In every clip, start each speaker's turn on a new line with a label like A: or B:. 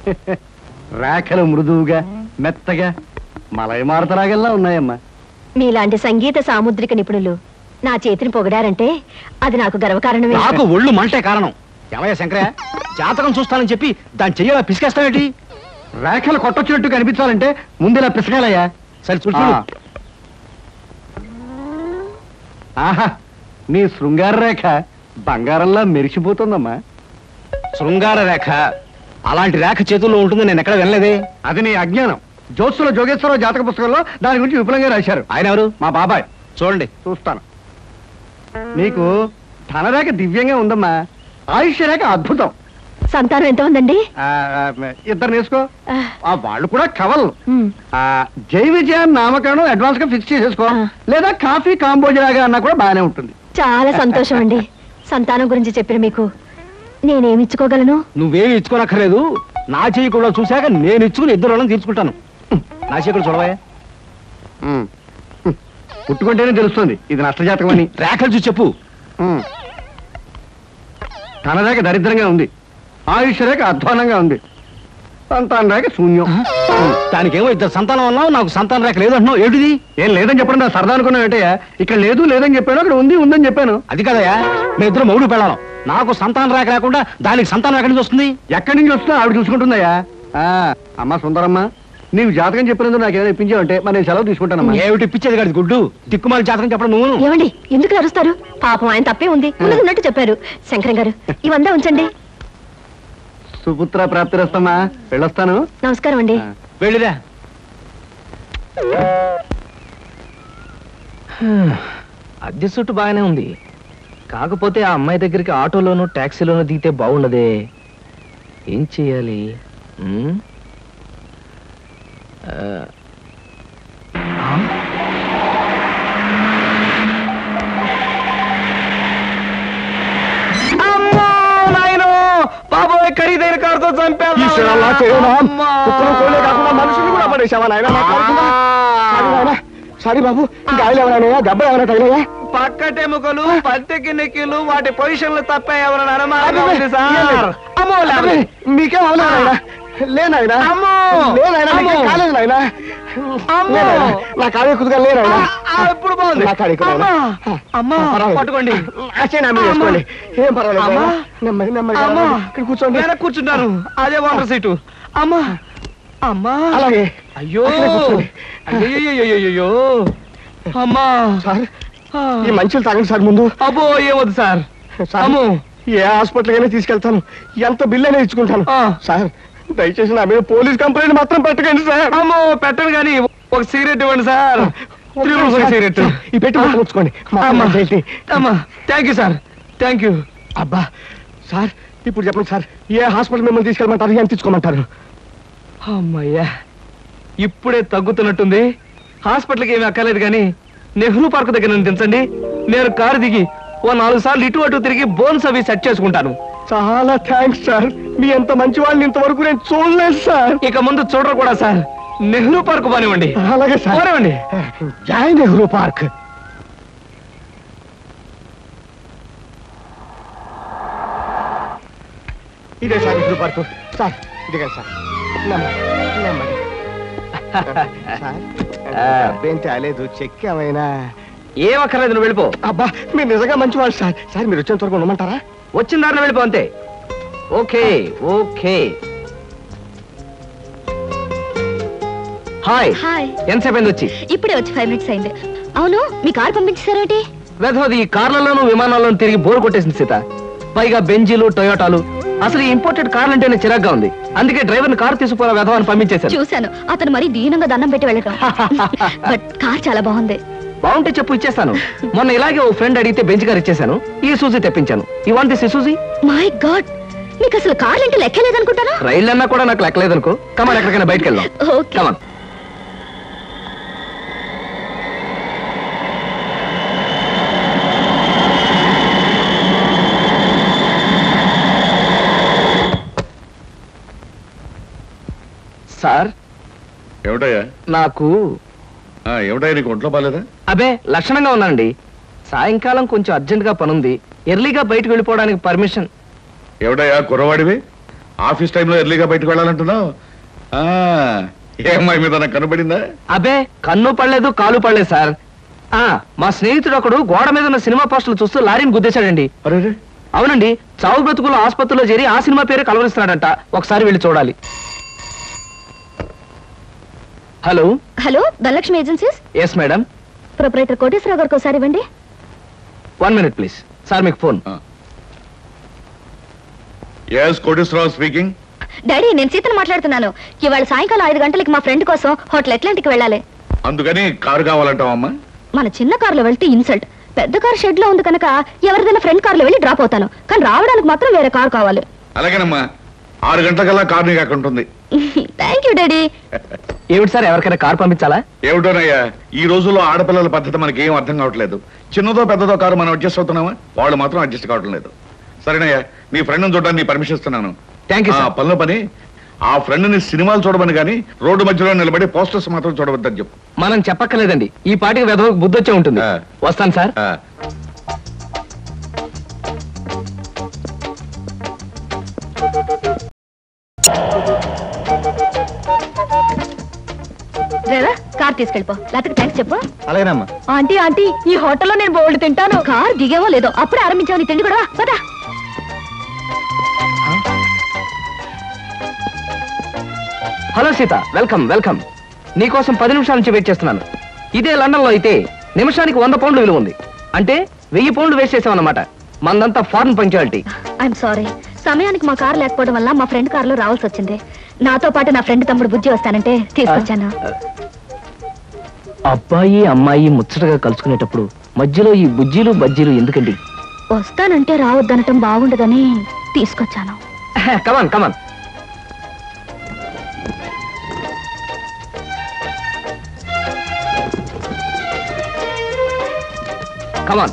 A: రేఖలు మృదువుగా మెత్తగా మలై మారుతలాగల్లా ఉన్నాయమ్మా
B: మీలాంటి సంగీత సాముద్రిక నిపుణులు నా చేతిని పొగిడారంటే అది నాకు గర్వకారణమే
C: నాకు ఒళ్ళు మంటే కారణం ఏమయ్య శంకరయ్య జాతకం చూస్తానని చెప్పి దాని చెయ్యాల పిసికేస్తావేంటి
A: రేఖలు కొట్టొచ్చినట్టు కనిపించాలంటే ముందు ఇలా పిసకాలయ్యా
C: సరే చూడు చూడు.
A: ఆహా నీ శృంగార రేఖ బంగారంలా మెరిసిపోతుందమ్మా
C: శృంగార రేఖ అలాంటి రేఖ చేతుల్లో ఉంటుంది నేను ఎక్కడ వినలేదే
A: అది నీ అజ్ఞానం జోత్సుల జోగేశ్వరరావు జాతక పుస్తకంలో దాని గురించి విపులంగా రాశారు
C: ఆయన ఎవరు
A: మా బాబాయ్
C: చూడండి
A: చూస్తాను నీకు ధనరేఖ దివ్యంగా ఉందమ్మా ఆయుష్య రేఖ అద్భుతం
B: సంతానం ఎంత ఉందండి
A: ఆ, ఆ, ఇద్దరు నేసుకో
B: ఆ,
A: ఆ వాళ్ళు కూడా కవలు
B: ఉమ్,
A: ఆ జై విజయాన్ని నామకరణం అడ్వాన్స్ గా ఫిక్స్ చేసేసుకో
B: ఆ.
A: లేదా కాఫీ కాంబోజలాగా అన్నా కూడా బాగానే ఉంటుంది
B: చాలా సంతోషం అండి సంతానం గురించి చెప్పిన మీకు నేనేమి ఇచ్చుకోగలను
C: నువ్వేమి ఇచ్చుకోనక్కర్లేదు నా చెయ్యి కూడా చూశాక నేను ఇచ్చుకుని ఇద్దరు వాళ్ళని తీర్చుకుంటాను నా చెయ్యి కూడా చూడవా
A: ఉమ్. పుట్టుకుంటేనే తెలుస్తుంది ఇది నష్టజాతకం అని
C: రేఖలు చూసి చెప్పు
A: ఉమ్. ధనరేఖ దరిద్రంగా ఉంది ఆయుష్ రేఖ అధ్వానంగా ఉంది సంతాన రేఖ శూన్యం ఉమ్.
C: దానికేమో ఇద్దరు సంతానం అన్నావు నాకు సంతానం రేఖ లేదంటున్నావు ఏమిటిది
A: ఏం లేదని చెప్పడం నా సరదా అనుకున్నావు ఏంటయ్యా ఇక్కడ లేదు లేదని చెప్పాను అక్కడ ఉంది ఉందని చెప్పాను
C: అది కదయా మీ ఇద్దరు మౌడు పెళ్ళాం నాకు సంతానం రేఖ లేకుండా దానికి సంతానం ఎక్కడి నుంచి వస్తుంది
A: ఎక్కడి నుంచి వస్తున్నా ఆవిడ చూసుకుంటుందయ్యా ఆ, అమ్మా సుందరమ్మ నీవు జాతకం చెప్పినందుకు నాకు ఏదో ఇప్పించావంటే మరి నేను సెలవు తీసుకుంటానమ్మా
C: ఏమిటి ఇప్పించేది కాదు గుడ్డు దిక్కుమాలి జాతకం చెప్పడం నువ్వు
B: ఏమండి ఎందుకు అరుస్తారు పాపం ఆయన తప్పే ఉంది ఉన్నది ఉన్నట్టు చెప్పారు శంకరం గారు ఇవంతా ఉంచండి
A: సుపుత్ర ప్రాప్తిరస్తమ్మా వెళ్ళొస్తాను
B: నమస్కారం అండి
A: ఆ.
C: వెళ్ళిరా అద్దె సుట్టు బాగానే ఉంది కాకపోతే ఆ అమ్మాయి దగ్గరికి ఆటోలోను ట్యాక్సీలోను దిగితే బాగుండదే ఏం చెయ్యాలి ఉమ్? ఆ. ఆ? అమ్మో, నాయనో! బాబోయ్ ఖరీదైన కారుతో చంపాను
A: ఈశ్వరా, చేయనా? కుక్కలు, కోళ్ళే కాకుండా మనుషుల్ని కూడా పడేశావా నాయనా? నా కారుకింద? సారీ నాయనా. సారీ బాబు గాయలు ఎవరైనా దెబ్బలు ఎవరైనా తగిలాయా
C: పక్కటెముకలు పత్తెకి నెక్కిలు వాటి పొజిషన్లు తప్ప ఎవరైనా అనుమానంగా
A: అబ్బే,
C: ఉంది
A: ఏం
C: సార్
A: లేదు.
C: అమ్మో
A: అబ్బే,
C: లేవలే.
A: మీకేం అవలేదు నాయనా లేనాయనా
C: అమ్మో!
A: లేనాయనా మీకేం
C: అమ్మో!
A: కాలేదు నాయనా
C: అమ్మో!
A: లేనాయనా, నా కాడే కుదుగా లేనాయనా
C: ఆ, ఆ, ఇప్పుడు బాగుంది
A: నా కాడే
C: అమ్మా! అమ్మా పట్టుకోండి
A: అచ్చే నా మీద వేసుకోండి ఏం పర్వాలేదు
C: అమ్మా!
A: నాయనా. నెమ్మది నెమ్మది
C: అమ్మా
A: ఇక్కడ కూర్చోండి
C: వెనక్కి కూర్చుంటాను అదే వాటర్ సీటు అమ్మా అమ్మా
A: అలాగే
C: అయ్యో
A: అక్కడే కూర్చోండి.
C: అయ్యో అమ్మా
A: సార్
C: ఆ.
A: ఈ మంచులు తాగండి సార్ ముందు
C: అబ్బో ఏమొద్దు సార్
A: సార్
C: అమ్మో.
A: ఏ హాస్పిటల్ అయినా తీసుకెళ్తాను ఎంత బిల్ అయినా ఇచ్చుకుంటాను
C: ఆ.
A: సార్ దయచేసి నా మీద పోలీస్ కంప్లైంట్ మాత్రం పెట్టకండి సార్
C: అమ్మో పెట్టండి కానీ ఒక సిగరెట్ ఇవ్వండి సార్ త్రీ రూపీస్ ఒక సిగరెట్
A: ఈ పెట్టి పక్కన ఉంచుకోండి మా
C: అమ్మా
A: అమ్మ చేతి.
C: అమ్మా thank you sir thank you
A: అబ్బా సార్ ఇప్పుడు చెప్పండి సార్ ఏ హాస్పిటల్ మిమ్మల్ని తీసుకెళ్ళమంటారు ఎంత తీసుకోమంటారు
C: అమ్మయ్యా ఇప్పుడే తగ్గుతున్నట్టుంది హాస్పిటల్కి ఏమీ అక్కర్లేదు కానీ నెహ్రూ పార్క్ దగ్గర నన్ను దించండి నేను కారు దిగి ఓ నాలుగు సార్లు ఇటు అటు తిరిగి బోన్స్ అవి సెట్ చేసుకుంటాను
A: చాలా థ్యాంక్స్ సార్ మీ ఎంత మంచి వాళ్ళని ఇంతవరకు నేను చూడలేదు సార్
C: ఇక ముందు చూడరు కూడా సార్ నెహ్రూ పార్క్ పోనివ్వండి
A: అలాగే సార్
C: పోనివ్వండి
A: జై నెహ్రూ పార్క్ ఇదే సార్ నెహ్రూ పార్క్ సార్ ఇదిగా సార్ నెమ్మది నెమ్మది సార్ డబ్బేం తేలేదు చెక్ ఏమైనా
C: ఏం అక్కర్లేదు నువ్వు వెళ్ళిపో
A: అబ్బా మీరు నిజంగా మంచివాళ్ళు సార్ సార్ మీరు వచ్చేంత వరకు ఉండమంటారా
C: వచ్చిన దారిలో వెళ్ళిపో అంతే ఓకే ఓకే హాయ్
B: హాయ్
C: ఎంతసేపు అయింది వచ్చి
B: ఇప్పుడే వచ్చి ఫైవ్ మినిట్స్ అయింది అవును మీ కార్ పంపించేశారేంటి
C: వెధవది ఈ కార్లలోను విమానాల్లోనూ తిరిగి బోర్ కొట్టేసింది సీత పైగా బెంజీలు టొయోటాలు అసలు ఈ ఇంపోర్టెడ్ కార్లు అంటేనే చిరాగ్గా ఉంది అందుకే డ్రైవర్ని కారు తీసుకుపోయిన వెధవాన్ని పంపించేశాను
B: చూశాను అతను మరి దీనంగా దండం పెట్టి వెళ్ళటం బట్ కార్ చాలా బాగుంది
C: బాగుంటే చెప్పు ఇచ్చేస్తాను మొన్న ఇలాగే ఓ ఫ్రెండ్ అడిగితే బెంచ్ కార్ ఇచ్చేశాను ఈ సూజీ తెప్పించాను I want this Suzy
B: my god మీకు అసలు కార్లు అంటే లెక్కలేదనుకుంటారా
C: రైళ్ళు అన్నా కూడా నాకు లెక్కలేదనుకో కమాన్ ఎక్కడికైనా బయటకు వెళ్దాం
B: ఓకే
C: కమాన్ సార్
D: ఏమిటయ్యా
C: నాకు
D: ఆ, ఏమిటయ్యా నీకు ఒంట్లో బాలేదా
C: అబే లక్షణంగా ఉన్నానండి సాయంకాలం కొంచెం అర్జెంటుగా పనుంది ఎర్లీగా బయటకు వెళ్ళిపోవడానికి పర్మిషన్
D: ఏమిటయ్యా కుర్రవాడివి ఆఫీస్ టైంలో ఎర్లీగా బయటకు వెళ్ళాలంటున్నావు ఆ, ఏ అమ్మాయి మీద నాకు కనబడిందా
C: అబే కన్ను పడలేదు కాలు పడలేదు సార్ ఆ మా స్నేహితుడు ఒకడు గోడ మీద ఉన్న సినిమా పోస్టులు చూస్తూ లారీని గుద్దేశాడండి
D: అరే
C: అవునండి చావు బ్రతుకులు ఆసుపత్రిలో చేరి ఆ సినిమా పేరు కలవరిస్తున్నాడంట ఒకసారి వెళ్ళి చూడాలి hello
B: hello Dhanalakshmi agencies
C: yes madam
B: proprietor Koteswararao గారికి ఒకసారి ఇవ్వండి
C: వన్ మినిట్ ప్లీజ్ సార్ మీకు phone
D: yes Koteswararao speaking
B: daddy నేను సీతను మాట్లాడుతున్నాను ఇవాళ సాయంకాలం ఐదు గంటలకి మా ఫ్రెండ్ కోసం హోటల్ ఎట్లాంటికి వెళ్ళాలి
D: అందుకని కారు కావాలంటావమ్మా
B: మన చిన్న కారులో వెళ్తే ఇన్సల్ట్ పెద్ద కార్ షెడ్ లో ఉంది కనుక ఎవరిదైనా ఫ్రెండ్ కార్లో వెళ్ళి డ్రాప్ అవుతాను కానీ రావడానికి మాత్రం వేరే కార్ కావాలి
D: అలాగేనమ్మా ఆరు గంటలకల్లా కారు నీకు అక్కడ ఉంటుంది
B: థ్యాంక్ యూ డాడీ
C: ఏమిటి సార్ ఎవరికైనా కార్ పంపించాలా
D: ఏమిటోనయ్యా ఈ రోజుల్లో ఆడపిల్లల పద్ధతి మనకి ఏం అర్థం కావట్లేదు చిన్నదో పెద్దదో కారు మనం అడ్జస్ట్ అవుతున్నామా వాళ్ళు మాత్రం అడ్జస్ట్ కావటం లేదు సరేనయ్యా నీ ఫ్రెండ్ చూడడానికి నీ పర్మిషన్ ఇస్తున్నాను
C: థ్యాంక్ యూ
D: ఆ,
C: సార్
D: పనిలో పని ఆ ఫ్రెండ్ ని సినిమాలు చూడమని కానీ రోడ్డు మధ్యలో నిలబడి పోస్టర్స్ మాత్రం చూడవద్దని చెప్పు
C: మనం చెప్పక్కర్లేదండి ఈ పాటికి వెదవకు బుద్ధి వచ్చే ఉంటుంది
D: ఆ.
C: వస్తాను సార్
D: ఆ,
B: డ్రైవర్ కార్ తీసుకెళ్ళిపో లేకపోతే థ్యాంక్స్ చెప్పు
A: అలాగేనమ్మా
B: ఆంటీ ఆంటీ ఈ హోటల్లో నేను బోల్డ్ తింటాను కార్ దిగేమో లేదో అప్పుడే ఆరంభించావు నీ తిండి కూడా పదా
C: హలో సీత వెల్కమ్ వెల్కమ్ నీకోసం పది నిమిషాల నుంచి వెయిట్ చేస్తున్నాను ఇదే లండన్ లో అయితే నిమిషానికి వంద పౌండ్లు విలువ ఉంది అంటే వెయ్యి పౌండ్లు వేస్ట్ చేసామన్నమాట మందంతా ఫారెన్ పంచాలిటీ
B: ఐఎమ్ సారీ సమయానికి మా కార్ లేకపోవడం వల్ల మా ఫ్రెండ్ కార్ లో రావాల్సి వచ్చింది నాతో పాటు నా ఫ్రెండ్ తమ్ముడు బుజ్జి వస్తానంటే తీసుకొచ్చాను
C: అబ్బాయి అమ్మాయి ముచ్చటగా కలుసుకునేటప్పుడు మధ్యలో ఈ బుజ్జీలు బజ్జీలు ఎందుకండి
B: వస్తానంటే రావద్దనటం బాగుండదని తీసుకొచ్చాను
C: కమాన్ కమాన్ కమాన్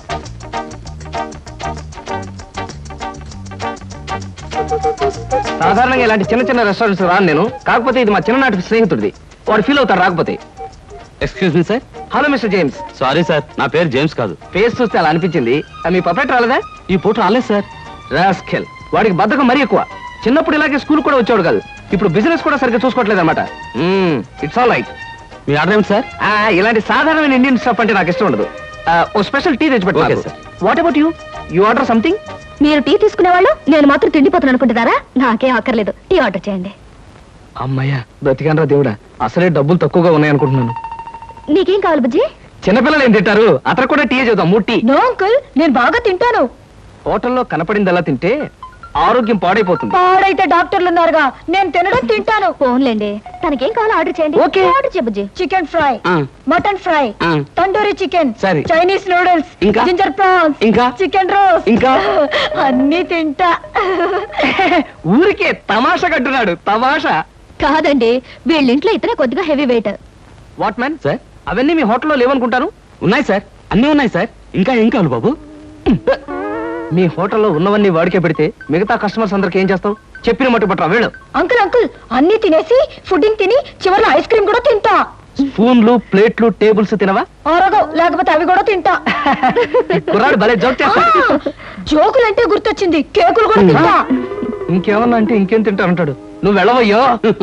C: సాధారణంగా ఇలాంటి చిన్న చిన్న రెస్టారెంట్స్ రాను నేను కాకపోతే ఇది మా చిన్ననాటి స్నేహితుడిది వాడు ఫీల్ అవుతారు రాకపోతే
E: excuse me sir
C: hello mister James
E: sorry sir నా పేరు జేమ్స్ కాదు
C: ఫేస్ చూస్తే అలా అనిపించింది ఆ, మీ పర్ఫెక్ట్ రాలేదా
E: ఈ పూట రాలేదు సార్
C: రాస్కెల్ వాడికి బద్ధకం మరీ ఎక్కువ చిన్నప్పుడు ఇలాగే స్కూల్ కూడా వచ్చాడు కాదు ఇప్పుడు బిజినెస్ కూడా సరిగ్గా చూసుకోవట్లేదు అనమాట ఇట్స్ ఆల్ రైట్
E: మీ ఆర్డర్ ఏమిటి సార్
C: ఇలాంటి సాధారణమైన ఇండియన్ స్టఫ్ అంటే నాకు ఇష్టం ఉండదు ఆ, ఓ స్పెషల్ టీ తెచ్చి
E: Okay,
C: పెట్టాలి
E: sir.
C: What about you you order something
B: మీరు టీ తీసుకునేవాళ్ళు నేను మాత్రం తిండిపోతాను అనుకుంటున్నారా నాకేం అక్కర్లేదు టీ ఆర్డర్ చేయండి
C: అమ్మయ్యా బ్రతికానరా దేవుడా అసలే డబ్బులు తక్కువగా ఉన్నాయనుకుంటున్నాను
B: నీకేం కావాలి బుజ్జి
C: చిన్నపిల్లలు ఏం తింటారు అతను కూడా టీ చేద్దాం మూడు టీ
B: నో అంకుల్ నేను బాగా తింటాను
C: హోటల్లో కనపడిందల్లా తింటే ఆరోగ్యం పాడైపోతుంది
B: పాడైతే డాక్టర్లు ఉన్నారుగా నేను తినడం తింటాను ఫోన్లేండి తనకేం కావాలో ఆర్డర్ చేయండి
C: ఓకే.
B: ఆర్డర్ చేయ బుజ్జి
F: చికెన్ ఫ్రై
E: ఆ,
F: మటన్ ఫ్రై
E: ఆ.
F: తండూరి చికెన్
C: సరే.
F: చైనీస్ నూడిల్స్
E: ఇంకా?
F: జింజర్ ప్రాన్స్
C: ఇంకా?
F: చికెన్ రోస్
C: ఇంకా?
F: అన్ని తింటా
C: ఊరికే తమాషా కట్టున్నాడు తమాషా
B: కాదండి వీళ్ళింట్లో ఇతనే కొద్దిగా heavy weight
C: what man
E: sir
C: అవన్నీ మీ హోటల్లో లేవనుకుంటాను
E: ఉన్నాయి సార్ అన్నీ ఉన్నాయి సార్ ఇంకా ఏం కావాలి బాబు
C: మీ హోటల్లో ఉన్నవన్నీ వాడికే పెడితే మిగతా కస్టమర్స్ అందరికి ఏం చేస్తావు చెప్పిన మట్టు పట్టరా వీళ్ళు
F: అంకుల్ అంకుల్ అన్ని తినేసి ఫుడ్డింగ్ తిని చివరిలో ఐస్ క్రీమ్ కూడా తింటా
C: స్పూన్లు ప్లేట్లు టేబుల్స్ తినవా
F: ఆరోగో లేకపోతే అవి కూడా తింటా
C: ఈ కుర్రాడు భలే జోక్ చేస్తాడు
F: జోకులంటే గుర్తొచ్చింది కేకులు కూడా తింటా
C: ఇంకేమన్నా అంటే ఇంకేం తింటానంటాడు నువ్వు వెళ్ళవయ్యో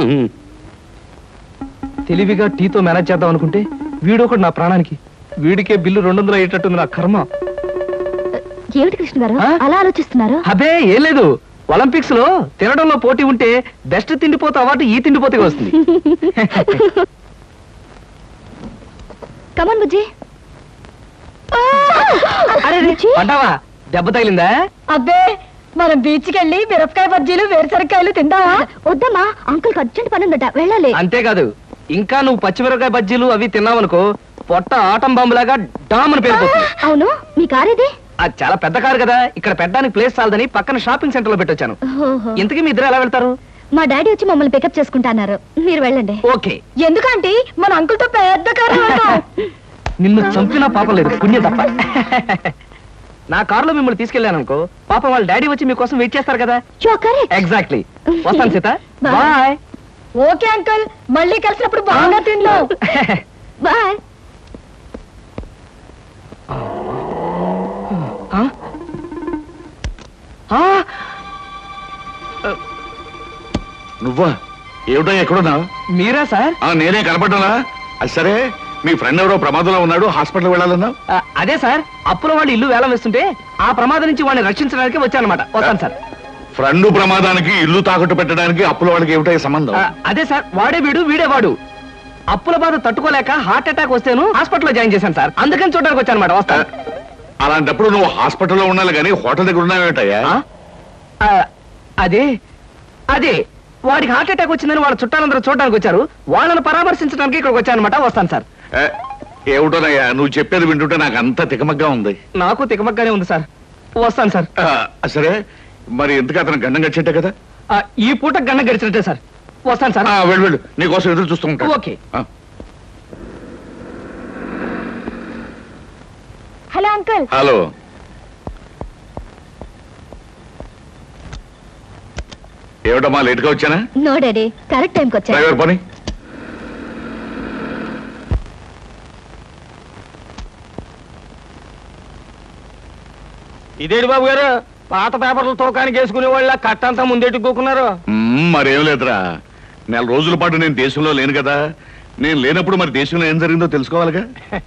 C: తెలివిగా టీతో మేనేజ్ చేద్దాం అనుకుంటే వీడు ఒకడు నా ప్రాణానికి వీడికే బిల్లు రెండు వందలు అయ్యేటట్టుంది నా కర్మ
B: ఏమిటి కృష్ణ గారు
C: ఆ?
B: అలా ఆలోచిస్తున్నారు
C: అబే ఏం లేదు ఒలింపిక్స్ లో తినడంలో పోటీ ఉంటే బెస్ట్ తిండిపోతే అవార్డు ఈ తిండిపోతే వస్తుంది
B: కమన్ బుజ్జి
C: అరే రే, పడ్డావా దెబ్బ తగిలిందా
F: అబ్బే మనం బీచ్ కి వెళ్ళి మిరపకాయ బజ్జీలు వేరుసరికాయలు తిందామా
B: వద్దమ్మా అంకుల్ అర్జెంట్ పని ఉందట వెళ్ళాలి
C: అంతేకాదు ఇంకా నువ్వు పచ్చిమిరపకాయ బజ్జీలు అవి తిన్నావనుకో పొట్ట ఆటం బాంబులాగా డామ్ అని పేరుపోతుంది
B: అవును మీ కార్ ఇది
C: అది చాలా పెద్ద కారు కదా ఇక్కడ పెట్టడానికి ప్లేస్ చాలదని పక్కన షాపింగ్ సెంటర్ లో పెట్టొచ్చాను
B: ఓహో.
C: ఇంతకీ మీ ఇద్దరు ఎలా వెళ్తారు
B: మా డాడీ వచ్చి మమ్మల్ని పికప్ చేసుకుంటాన్నారు మీరు వెళ్ళండి
C: ఓకే
F: ఎందుకంటే మన అంకుల్ తో పెద్ద కారు వెళ్తాం.
C: నిన్ను చంపినా పాపం లేదు పుణ్యం తప్ప నా కారులో మిమ్మల్ని తీసుకెళ్ళాను అనుకో పాపం వాళ్ళ డాడీ వచ్చి మీకోసం వెయిట్ చేస్తారు కదా
B: You are correct.
C: ఎగ్జాక్ట్లీ వస్తాను Sita
B: Bye.
C: Bye
F: okay uncle మళ్ళీ కలిసినప్పుడు బాగా తిందాం
B: బాయ్
D: నువ్వా ఏమిటో ఎక్కడున్నావు
C: మీరా సార్
D: ఆ, నేనే కనపడ్డానా అది సరే మీ ఫ్రెండ్ ఎవరో ప్రమాదంలో ఉన్నాడు హాస్పిటల్ వెళ్ళాలన్నావు
C: ఆ, అదే సార్ అప్పుల వాళ్ళు ఇల్లు వేలం వేస్తుంటే ఆ ప్రమాదం నుంచి వాడిని రక్షించడానికి వచ్చానమాట వస్తాను సార్
D: ఫ్రెండ్ ప్రమాదానికి ఇల్లు తాకట్టు పెట్టడానికి అప్పుల వాళ్ళకి ఏమిటో ఈ సంబంధం
C: ఆ, అదే సార్ వాడే వీడు వీడే వాడు అప్పుల బాధ తట్టుకోలేక హార్ట్ అటాక్ వస్తేను హాస్పిటల్లో జాయిన్ చేశాను సార్ అందుకని చూడడానికి వచ్చాను అనమాట
D: ఆ,
C: వస్తాను
D: అలాంటప్పుడు నువ్వు హాస్పిటల్లో ఉండాలి కానీ హోటల్ దగ్గర ఉన్నావేటయ్యా
C: ఆ? ఆ, అదే అదే వాడికి హార్ట్ అటాక్ వచ్చిందని వాళ్ళ చుట్టాలందరూ చూడడానికి వచ్చారు వాళ్ళని పరామర్శించడానికి ఇక్కడికి వచ్చాను అనమాట వస్తాను సార్
D: ఏ, ఏమిటోనయ్యా నువ్వు చెప్పేది వింటుంటే నాకు అంత తికమగ్గా ఉంది
C: నాకు తికమక్కనే ఉంది సార్ వస్తాను సార్
D: ఆ, సరే మరి ఎందుకు అతను గండం గచ్చేట్టే కదా
C: ఆ, ఈ పూట గంట గడిచినట్టే సార్ వస్తాను సార్
D: ఆ, వెళ్ళు వెళ్ళు నీకోసం ఎదురు చూస్తూ ఉంటాను
C: ఓకే.
D: ఆ.
F: హలో అంకుల్
D: హలో ఏమిటమ్మా లేట్గా వచ్చానా
B: నో డాడీ కరెక్ట్ టైంకి వచ్చా
D: డ్రైవర్ పని
C: ఇదేడు బాబు గారు పాత పేపర్లు తోకానికి వేసుకునే వాళ్ళ కట్టంతా ముందెట్టుకోకున్నారు
D: మ్మ్, మరేం లేదురా నెల రోజుల పాటు నేను దేశంలో లేను కదా నేను లేనప్పుడు మరి దేశంలో ఏం జరిగిందో తెలుసుకోవాలిగా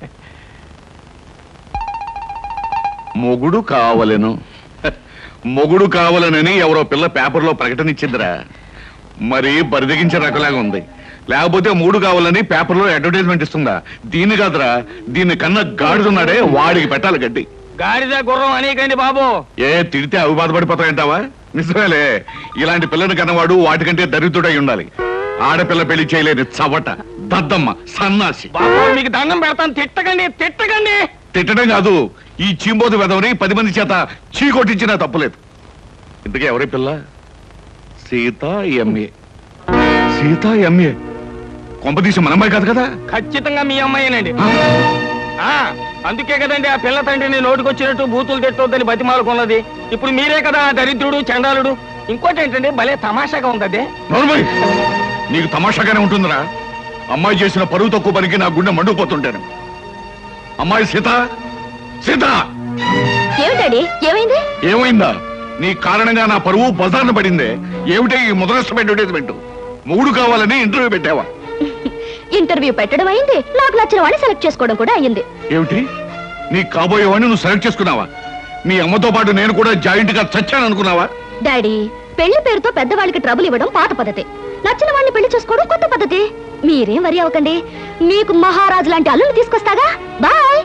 D: మొగుడు కావలెను మొగుడు కావాలనని ఎవరో పిల్ల పేపర్లో ప్రకటన ఇచ్చిందిరా మరి బరిదగించే రకలాగా ఉంది లేకపోతే మూడు కావాలని పేపర్లో అడ్వర్టైజ్మెంట్ ఇస్తుందా దీన్ని కాదురా దీన్ని కన్నా గాడిదున్నాడే వాడికి పెట్టాలి గడ్డి
C: గాడిద గుర్రం అనేకండి బాబు
D: ఏ తిడితే అవి బాధపడిపోతాయంటావా నిజమేలే ఇలాంటి పిల్లని కన్నవాడు వాటికంటే దరిద్రుడై ఉండాలి ఆడపిల్ల పెళ్లి చేయలేని చవట దద్దమ్మ సన్నాసి
C: బాబు మీకు దండం పెడతాను తిట్టకండి తిట్టకండి
D: తిట్టడం కాదు ఈ చీంబోతు వెదవని పది మంది చేత చీ కొట్టించినా తప్పులేదు ఇంతకీ ఎవరి పిల్ల సీత ఎంఏ సీత ఎంఏ కొంపదీసి మనమ్మాయి కాదు కదా
C: ఖచ్చితంగా మీ అమ్మాయినండి
D: ఆ?
C: ఆ అందుకే కదండి ఆ పిల్ల తండ్రిని నోటికొచ్చినట్టు బూతులు తిట్టొద్దని బతిమాలుకున్నది ఇప్పుడు మీరే కదా ఆ దరిద్రుడు చండాలుడు ఇంకోటి ఏంటంటే భలే తమాషాగా ఉంది అదే
D: నోర్మయ్ నీకు తమాషాగానే ఉంటుందిరా అమ్మాయి చేసిన పరువు తక్కువ పనికి నా గుండె మండుకుపోతుంటాను అమ్మాయి సీత సీత
B: ఏమి డాడీ ఏమైంది
D: ఏమైందా నీ కారణంగా నా పరువు బజార్న పడిందే ఏమిటి ఈ ముదరష్టం అడ్వర్టైజ్మెంట్ మూడు కావాలని ఇంటర్వ్యూ పెట్టావా
B: ఇంటర్వ్యూ పెట్టడం అయింది నాకు నచ్చిన వాడిని సెలెక్ట్ చేసుకోవడం కూడా అయ్యింది
D: ఏమిటి నీ కాబోయేవాడిని నువ్వు సెలెక్ట్ చేసుకున్నావా మీ అమ్మతో పాటు నేను కూడా జాయింట్ గా చచ్చాను అనుకున్నావా
B: డాడీ పెళ్లి పేరుతో పెద్దవాళ్ళకి ట్రబుల్ ఇవ్వడం పాత పద్ధతి నచ్చిన వాడిని పెళ్లి చేసుకోవడం కొత్త పద్ధతి మీరేం వరి అవ్వకండి మీకు మహారాజు లాంటి అల్లుని తీసుకొస్తాగా బాయ్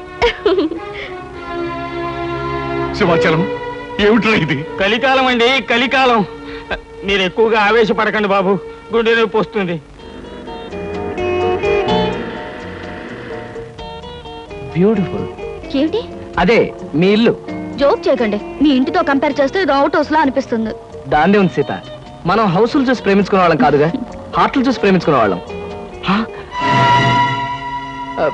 D: శివాచలం ఏమిట్రా ఇది
C: కలికాలం అండి కలికాలం మీరు ఎక్కువగా ఆవేశపడకండి బాబు గుండె నొప్పి వస్తుంది బ్యూటిఫుల్
B: ఏమిటి
C: అదే మీ ఇల్లు
B: జోక్ చేయకండి మీ ఇంటితో కంపేర్ చేస్తే ఇది అవుట్ హౌస్ లా అనిపిస్తుంది
C: దాన్నే ఉంది సీత మనం హౌసులు చూసి ప్రేమించుకునే వాళ్ళం కాదుగా హార్ట్లు చూసి ప్రేమించుకునే వాళ్ళం హా? ఆ,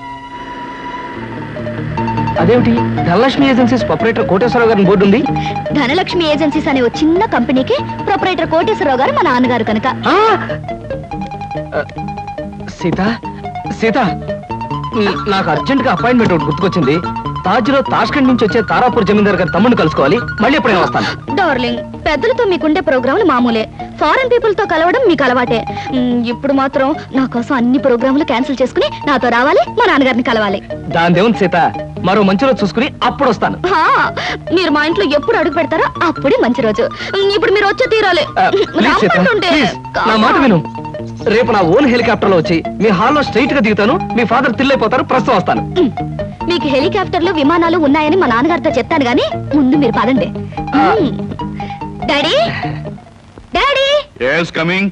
C: అదేమిటి ధనలక్ష్మి ఏజెన్సీస్ ప్రొపరేటర్ కోటేశ్వరరావు గారి బోర్డు ఉంది
B: ధనలక్ష్మి ఏజెన్సీస్ అనే ఓ చిన్న కంపెనీకి ప్రొపరేటర్ కోటేశ్వరరావు గారు మా నాన్నగారు కనుక
C: ఆ! ఆ, సీత సీత న- నాకు అర్జెంట్ గా అపాయింట్మెంట్ ఒకటి గుర్తుకొచ్చింది తాజ్ లో తాష్కండ్ నుంచి వచ్చే తారాపూర్ జమీందార్ గారి తమ్ముడిని కలుసుకోవాలి మళ్ళీ ఎప్పుడైనా వస్తాను
B: డార్లింగ్ పెద్దలతో మీకుండే ప్రోగ్రాములు మామూలే ఫారెన్ పీపుల్ తో కలవడం మీకు అలవాటే మ్, ఇప్పుడు మాత్రం నా కోసం అన్ని ప్రోగ్రాములు క్యాన్సిల్ చేసుకుని నాతో రావాలి మా నాన్నగారిని కలవాలి
C: దాని దేవుని సీత మరో మంచి రోజు చూసుకుని అప్పుడు వస్తాను
B: హా, మీరు మా ఇంట్లో ఎప్పుడు అడుగు పెడతారో అప్పుడే మంచి రోజు మ్, ఇప్పుడు మీరు వచ్చే తీరాలి
C: ఆ, ప్లీజ్ సీత
B: రమ్మంటుంటే.
C: ప్లీజ్ నా మాట విను రేపు నా ఓన్ హెలికాప్టర్ లో వచ్చి మీ హాల్లో స్ట్రైట్ గా దిగుతాను మీ ఫాదర్ తిల్లైపోతారు ప్రస్తుతం వస్తాను
B: మ్, మీకు హెలికాప్టర్లు విమానాలు ఉన్నాయని మా నాన్నగారితో చెప్తాను గానీ ముందు మీరు పదండి మ్. డాడీ డాడీ
D: ఎస్ కమింగ్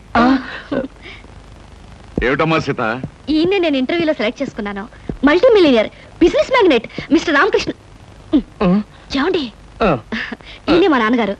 D: ఏమిటమ్మా సీత
B: ఈయన్ని నేను ఇంటర్వ్యూలో సెలెక్ట్ చేసుకున్నాను multi millionaire business magnate mister Ramakrishna
C: ఆ,
B: ఏమండి
C: ఆ.
B: ఈయనే మా నాన్నగారు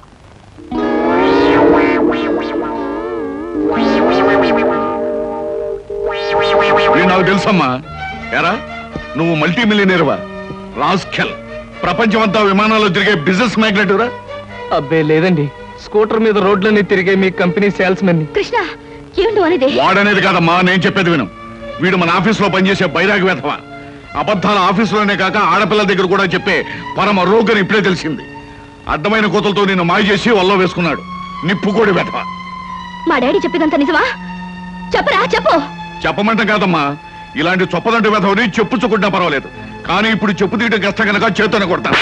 D: వీడు నాకు తెలుసమ్మా ఎరా నువ్వు మల్టీ మిలియనీర్వా రాస్కెల్ ప్రపంచమంతా విమానాల్లో తిరిగే బిజినెస్ మ్యాగ్నెట్
C: అబ్బే లేదండి స్కూటర్ మీద రోడ్లన్నీ తిరిగే మీ కంపెనీ సేల్స్ మెన్
B: కృష్ణ ఏమిటి అనేది
D: వాడనేది కాదమ్మా నేను చెప్పేది విను వీడు మన ఆఫీసులో పనిచేసే బైరాగి వేధవ అబద్ధాల ఆఫీసులోనే కాక ఆడపిల్లల దగ్గర కూడా చెప్పే పరమ రోగని ఇప్పుడే తెలిసింది అడ్డమైన కోతలతో నిన్ను మాయ చేసి వల్ల వేసుకున్నాడు నిప్పుకోడి వేధవ
B: మా డాడీ చెప్పేదంత నిజమా చెప్పరా చెప్పు
D: చెప్పమంటాం కాదమ్మా ఇలాంటి చొప్పదంటే వెధవని చెప్పు చుకుంటా పర్వాలేదు కానీ ఇప్పుడు చెప్పు తీయడం కష్టం కనుక చేతోనే కొడతాను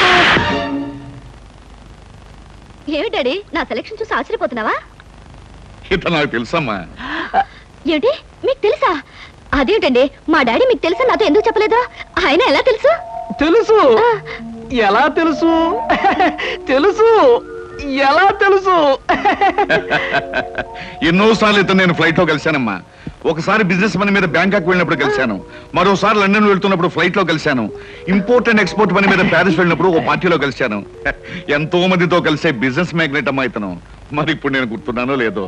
B: ఏమి డాడీ నా సెలక్షన్ చూసి ఆశ్చర్యపోతున్నావా
D: ఇత నాకు తెలుసమ్మా
B: ఏమిటి మీకు తెలుసా అదేంటండి మా డాడీ మీకు తెలుసా నాతో ఎందుకు చెప్పలేదు ఆయన ఎలా తెలుసు
C: తెలుసు ఎలా తెలుసు తెలుసు ఎలా తెలుసు
D: ఎన్నోసార్లు ఇతను నేను ఫ్లైట్ లో కలిశానమ్మా ఒకసారి బిజినెస్ పని మీద బ్యాంకాక్ వెళ్ళినప్పుడు కలిశాను మరోసారి లండన్ వెళ్తున్నప్పుడు ఫ్లైట్ లో కలిశాను ఇంపోర్ట్ అండ్ ఎక్స్పోర్ట్ పని మీద ప్యారిస్ వెళ్ళినప్పుడు ఓ పార్టీలో కలిశాను ఎంతో మందితో కలిసే బిజినెస్ మ్యాగ్నెట్ అమ్మా ఇతను మరి ఇప్పుడు నేను గుర్తున్నానో లేదో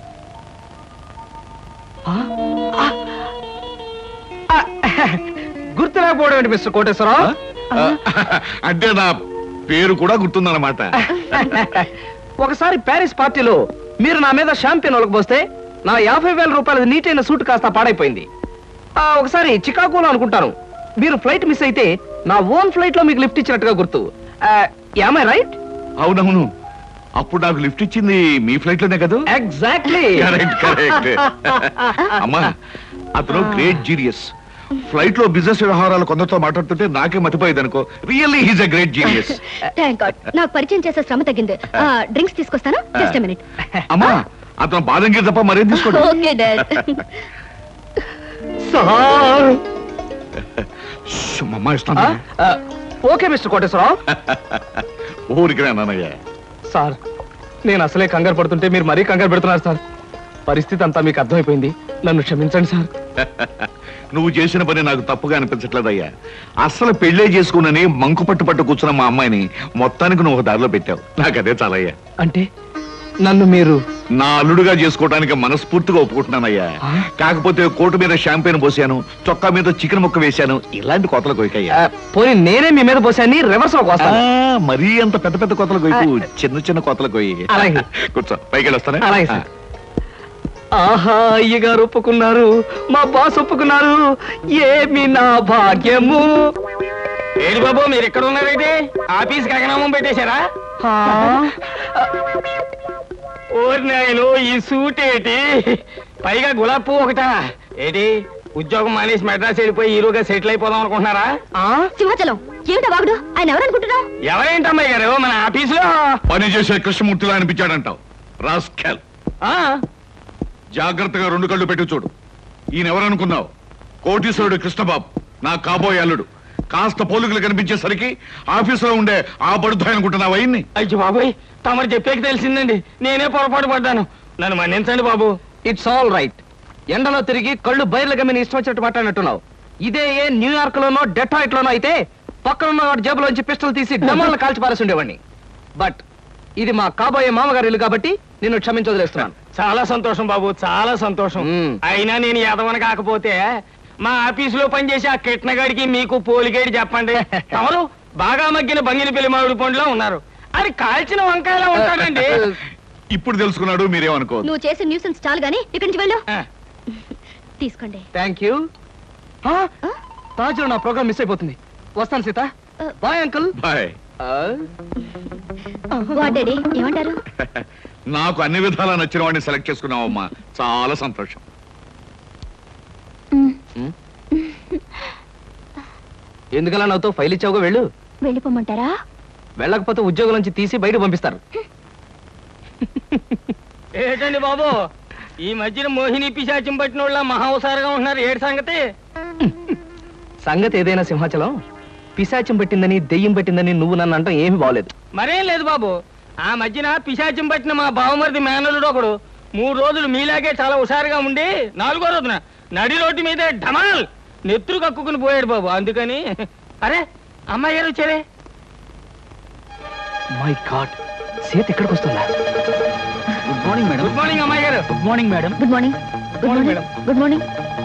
C: గుర్తులేకపోవడం ఏంటి మిస్టర్ కోటేశ్వరరావు
D: అంటే నా పేరు కూడా గుర్తుందన్నమాట
C: ఒకసారి ప్యారిస్ పార్టీలో మీరు నా మీద షాంపియన్ ఒలకపోస్తే నా యాభై వేల రూపాయల నీటైన సూట్ కాస్త పాడైపోయింది ఆ, ఒకసారి చికాగోలో అనుకుంటాను మీరు ఫ్లైట్ మిస్ అయితే నా ఓన్ ఫ్లైట్ లో మీకు లిఫ్ట్ ఇచ్చినట్టుగా గుర్తు యామై రైట్
D: అవునవును అప్పుడు నాకు లిఫ్ట్ ఇచ్చింది మీ ఫ్లైట్ లోనే కదా
C: ఎగ్జాక్ట్లీ
D: కరెక్ట్ కరెక్ట్ అమ్మా అతను గ్రేట్ జీనియస్ ఫ్లైట్ లో బిజినెస్ వ్యవహారాలు కొందరితో మాట్లాడుతుంటే నాకే మతిపోయేది అనుకో really he's a great genius
B: thank god నాకు పరిచయం చేసే శ్రమ తగ్గింది డ్రింక్స్ తీసుకొస్తాను జస్ట్ మినిట్
D: అమ్మా అతను బాదం గీర్ తప్ప మరేం తీసుకోండి
B: ఓకే డాడ్
C: సార్
D: అమ్మా ఇస్తాను
C: ఓకే మిస్టర్ కోటేశ్వరరావు
D: ఊరికి నాన్నయ్య
C: సార్ నేను అసలే కంగారు పడుతుంటే మీరు మరీ కంగారు పెడుతున్నారు సార్ పరిస్థితి అంతా మీకు అర్థమైపోయింది నన్ను క్షమించండి సార్
D: నువ్వు చేసిన పని నాకు తప్పుగా అనిపించట్లేదయ్యా అస్సలు పెళ్ళే చేసుకున్నని మంకు పట్టు పట్టు కూర్చున్న మా అమ్మాయిని మొత్తానికి నువ్వు ఒక దారిలో పెట్టావు నాకు అదే చాలయ్యా
C: అంటే నన్ను మీరు
D: నా అల్లుడుగా చేసుకోవడానికి మనస్ఫూర్తిగా ఒప్పుకుంటున్నానయ్యా కాకపోతే కోటు మీద షాంపెయిన్ పోసాను చొక్కా మీద చికెన్ ముక్క వేశాను ఇలాంటి కోతలు కొయ్యకయ్యా
C: ఆ, పోనీ నేనే మీ మీద పోసాన్ని రివర్స్ లో
D: ఆ,
C: వస్తాను
D: మరీ అంత పెద్ద పెద్ద కోతలు కొయ్యకు చిన్న చిన్న కోతలు కొయ్యి
C: అలాగే.
D: కూర్చో పైకి వెళ్ళొస్తానే
C: అలాగే సార్. ఆహా అయ్యగారు ఒప్పుకున్నారు మా బాస్ ఒప్పుకున్నారు ఏమి నా భాగ్యము
E: ఏడు బాబు మీరు ఎక్కడ ఉన్నారైతే ఆఫీస్ గగనామం పెట్టేశారా ఓరి నాయను ఈ సూట్ ఏంటి పైగా గులాబ్ పువ్వు ఒకటా ఏంటి ఉద్యోగం మానేసి మెడ్రాస్ వెళ్ళిపోయి హీరోగా సెటిల్ అయిపోదాం అనుకుంటున్నారా
B: సింహాచలం ఏమిటా వాగుడు ఆయన ఎవరు అనుకుంటున్నావు
E: ఎవరేంటమ్మాయి గారు మన ఆఫీసులో
D: పని చేసే కృష్ణమూర్తిలా అనిపించాడంటావు రాస్కెల్
E: ఆ,
D: జాగ్రత్తగా రెండు కళ్ళు పెట్టి చూడు ఈయన ఎవరనుకున్నావు కోటీశ్వరుడు కృష్ణబాబు నా కాబోయే అల్లుడు కాస్త పోలికలు కనిపించేసరికి ఆఫీసులో ఉండే ఆ బడుద్దాయి అనుకుంటున్నావు అయ్యింది
E: అయ్యో బాబోయ్ తమరు చెప్పేకి తెలిసిందండి నేనే పొరపాటు పడ్డాను నన్ను మన్నించండి బాబు
C: ఇట్స్ ఆల్ రైట్ ఎండలో తిరిగి కళ్ళు బయర్లు గమ్మిని ఇష్టం వచ్చినట్టు మాట్లాడినట్టున్నావు ఇదే ఏ న్యూయార్క్ లోనో డెట్రాయిట్ లోనో అయితే పక్కనున్న వాడి జేబులోంచి పిస్టల్ తీసి డమాలను కాల్చి పారేసి ఉండేవాడిని బట్ ఇది మా కాబోయే మామగారి ఇల్లు కాబట్టి నిన్ను క్షమించి వదిలేస్తున్నాను
E: చాలా సంతోషం బాబు చాలా సంతోషం
C: మ్మ్.
E: అయినా నేను ఎదవని కాకపోతే మా ఆఫీసులో పనిచేసే ఆ కిట్నగాడికి మీకు పోలిగేడి చెప్పండి తమరు బాగా మగ్గిన బంగిన పెళ్లి మామిడి పండులో ఉన్నారు అది కాల్చిన వంకాయలా ఉంటాడండి
D: ఇప్పుడు తెలుసుకున్నాడు మీరేమనుకోవద్దు
B: నువ్వు చేసే న్యూసెన్స్ చాలు గానీ ఇక్కడి నుంచి వెళ్ళు
E: ఆ,
B: తీసుకోండి
C: థ్యాంక్ యూ తాజులో నా ప్రోగ్రామ్ మిస్ అయిపోతుంది వస్తాను Sita bye uncle
D: bye
B: what daddy ఏమంటారు
D: నాకు అన్ని విధాలా నచ్చిన వాడిని సెలెక్ట్ చేసుకున్నావమ్మా చాలా సంతోషం
C: ఎందుకలా నాతో ఫైల్ ఇచ్చావుగా వెళ్ళు
B: వెళ్ళిపోమంటారా
C: వెళ్ళకపోతే ఉద్యోగం నుంచి తీసి బయట పంపిస్తారు
E: ఏంటండి బాబు ఈ మధ్యన మోహిని పిశాచం పట్టిన వాళ్ళ మహావసారగా ఉంటున్నారు ఏడు సంగతి
C: సంగతి ఏదైనా సింహాచలం పిశాచం పెట్టిందని దెయ్యం పెట్టిందని నువ్వు నన్ను అంటాం ఏమీ బాగలేదు
E: మరేం లేదు బాబు ఆ మధ్యన పిశాచం పట్టిన మా బావమరిది మేనలుడు ఒకడు మూడు రోజులు మీలాగే చాలా హుషారుగా ఉండి నాలుగో రోజున నడి రోడ్డు మీదే ఢమాల్ నెత్తురు కక్కుకుని పోయాడు బాబు అందుకని అరే అమ్మాయి గారు వచ్చారే
C: మై గాడ్ సీత ఎక్కడికి వస్తుందా good morning madam
E: good morning అమ్మాయి గారు
C: good morning madam
B: good morning good
E: Morning,
B: morning good morning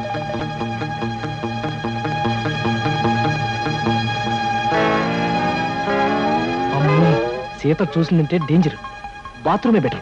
C: అమ్మో సీత చూసిందంటే డేంజర్ బాత్రూమే బెటర్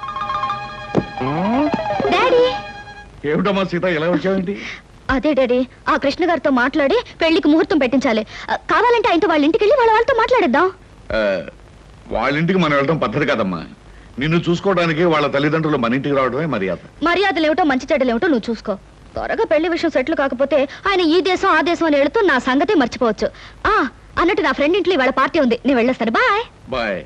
B: డాడీ
D: ఏమిటమ్మా సీత ఎలా వచ్చావేంటి
B: అదే డాడీ ఆ కృష్ణ గారితో మాట్లాడి పెళ్లికి ముహూర్తం పెట్టించాలి ఆ, కావాలంటే ఆయనతో వాళ్ళ ఇంటికి వెళ్ళి వాళ్ళ వాళ్ళతో మాట్లాడేద్దాం
D: ఆ, వాళ్ళ ఇంటికి మనం వెళ్ళడం పద్ధతి కాదమ్మా నిన్ను చూసుకోవడానికి వాళ్ళ తల్లిదండ్రులు మన ఇంటికి రావడమే మర్యాద
B: మర్యాదలేమిటో మంచి చెడ్డలేమిటో నువ్వు చూసుకో త్వరగా పెళ్లి విషయం సెటిల్ కాకపోతే ఆయన ఈ దేశం ఆ దేశం అని వెళుతూ నా సంగతే మర్చిపోవచ్చు ఆ అన్నట్టు నా ఫ్రెండ్ ఇంట్లో ఇవాళ పార్టీ ఉంది నేను వెళ్ళొస్తాను బాయ్
D: బాయ్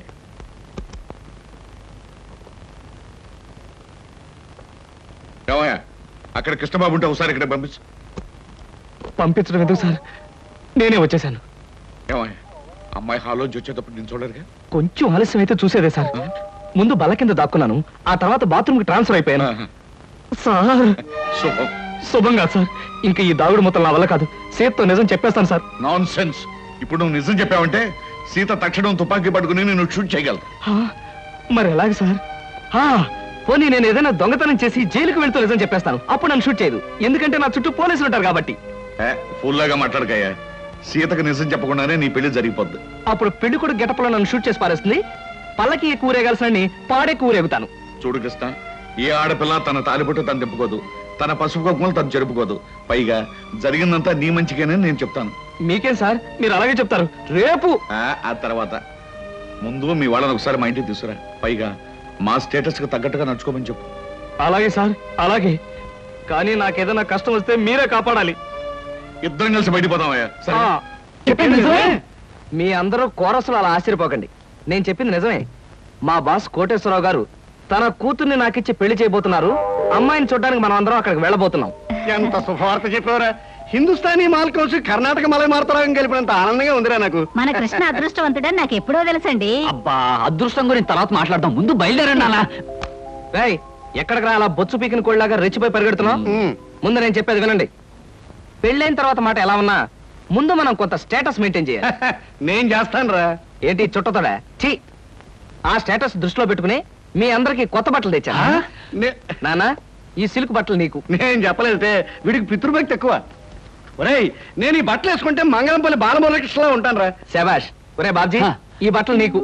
D: ఏమయ్యా అక్కడ కృష్ణబాబు ఉంటే ఒకసారి ఇక్కడ పంపించు
C: పంపించడం ఎందుకు సార్ నేనే వచ్చేసాను
D: ఏమయ్యా అమ్మాయి హాలోంచి వచ్చేటప్పుడు నేను చూడరుగా
C: కొంచెం ఆలస్యం అయితే చూసేదే సార్ ముందు బల్ల కింద దాక్కున్నాను ఆ తర్వాత బాత్రూమ్ కి ట్రాన్స్ఫర్ అయిపోయాను సార్
D: శుభం
C: శుభం కాదు సార్ ఇంకా ఈ దాగుడు మొత్తం నా వల్ల కాదు సేత్తో నిజం చెప్పేస్తాను సార్
D: నాన్ సెన్స్ ఇప్పుడు నువ్వు నిజం చెప్పావంటే సీత తక్షణం తుపాకీ పట్టుకుని నేను షూట్ చేయగలదు
C: హా, మరి ఎలాగ సార్ హా, పోనీ నేను ఏదైనా దొంగతనం చేసి జైలుకు వెళ్తూ నిజం చెప్పేస్తాను అప్పుడు నన్ను షూట్ చేయదు ఎందుకంటే నా చుట్టూ పోలీసులు ఉంటారు కాబట్టి
D: ఫుల్లాగా మాట్లాడకయ్యా సీతకు నిజం చెప్పకుండానే నీ పెళ్లి జరిగిపోద్ది
C: అప్పుడు పెళ్లి కూడా గెటప్లో నన్ను షూట్ చేసి పారేస్తుంది పల్లకి కూరేగాల్సిన పాడే కూరేగుతాను
D: చూడు కృష్ణ ఏ ఆడపిల్ల తన తాలిబొట్టు తను తిప్పుకోదు తన పసుపు కుంకుమలు తను జరుపుకోదు పైగా జరిగిందంతా నీ మంచిగానే నేను చెప్తాను
C: మీకేం సార్ మీరు అలాగే చెప్తారు రేపు
D: ఆ, ఆ తర్వాత ముందు మీ వాళ్ళని ఒకసారి మా ఇంటికి తీసుకురా పైగా మా స్టేటస్ కి తగ్గట్టుగా నడుచుకోమని చెప్పు
C: అలాగే సార్ అలాగే కానీ నాకేదైనా కష్టం వస్తే మీరే కాపాడాలి
D: ఇద్దరం కలిసి బయటపోదామయ్యా సరే
C: ఆ, చెప్పింది నిజమే? మీ అందరూ కోరసులు అలా ఆశ్చర్యపోకండి నేను చెప్పింది నిజమే మా బాస్ కోటేశ్వరరావు గారు తన కూతుర్ని నాకిచ్చి పెళ్లి చేయబోతున్నారు అమ్మాయిని చూడడానికి మనం అందరం అక్కడికి వెళ్ళబోతున్నాం
A: ఎంత శుభవార్త చెప్పావురా హిందుస్థానీ మాల్ కలిసి కర్ణాటక మలై మారుతరాగం గెలిపినంత ఆనందంగా ఉందిరా నాకు
F: మన కృష్ణ అదృష్టవంతుడని నాకు ఎప్పుడో తెలుసండి
C: అబ్బా అదృష్టం గురించి తర్వాత మాట్లాడదాం ముందు బయలుదేరండి అలా రేయ్ ఎక్కడికి రా అలా బొచ్చు పీకిన కోళ్ళగా రెచ్చిపోయి పరిగెడుతున్నావు
A: ఉమ్.
C: ముందు నేను చెప్పేది వినండి పెళ్ళైన తర్వాత మాట ఎలా ఉన్నా ముందు మనం కొంత స్టేటస్ మెయింటైన్ చేయాలి
A: నేను చేస్తాను రా
C: ఏంటి చుట్టతోడా ఛీ ఆ స్టేటస్ దృష్టిలో పెట్టుకుని మీ అందరికి కొత్త బట్టలు తెచ్చా నానా ఈ సిల్క్ బట్టలు నీకు
A: నేను చెప్పలేదే వీడికి పితృభక్తి ఎక్కువ ఒరేయ్ నేను ఈ బట్టలు వేసుకుంటే మంగళంపల్లి బాలమురకృష్ణలా ఉంటాను రా
C: శబాష్ ఒరే బాబ్జీ ఈ బట్టలు నీకు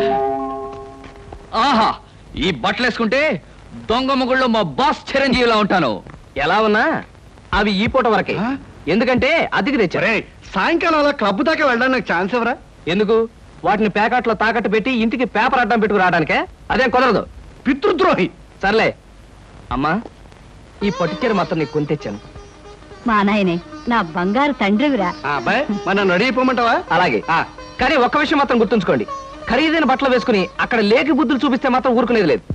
C: ఆహా ఈ బట్టలు వేసుకుంటే దొంగ మొగుళ్ళు మా బాస్ చిరంజీవిలా ఉంటాను ఎలా ఉన్నా అవి ఈ పూట వరకే
A: ఆ?
C: ఎందుకంటే అద్దెకి తెచ్చారు
A: ఒరేయ్ సాయంకాలం అలా క్లబ్ దాకా వెళ్ళడానికి నాకు ఛాన్స్ ఇవ్వరా
C: ఎందుకు వాటిని ప్యాకెట్లో తాకట్టు పెట్టి ఇంటికి పేపర్ అడ్డం పెట్టుకు రావడానికే అదేం కుదరదు
A: పితృద్రోహి
C: సర్లే అమ్మా ఈ పట్టుచీర మాత్రం నీకు కొని తెచ్చాను
F: మా నాయనే నా బంగారు తండ్రివిరా
A: ఆ అబ్బాయి మరి నన్ను అడిగిపోమంటావా
C: అలాగే కానీ ఒక్క విషయం మాత్రం గుర్తుంచుకోండి ఖరీదైన బట్టలు వేసుకుని అక్కడ లేకి బుద్ధులు చూపిస్తే మాత్రం ఊరుకునేది లేదు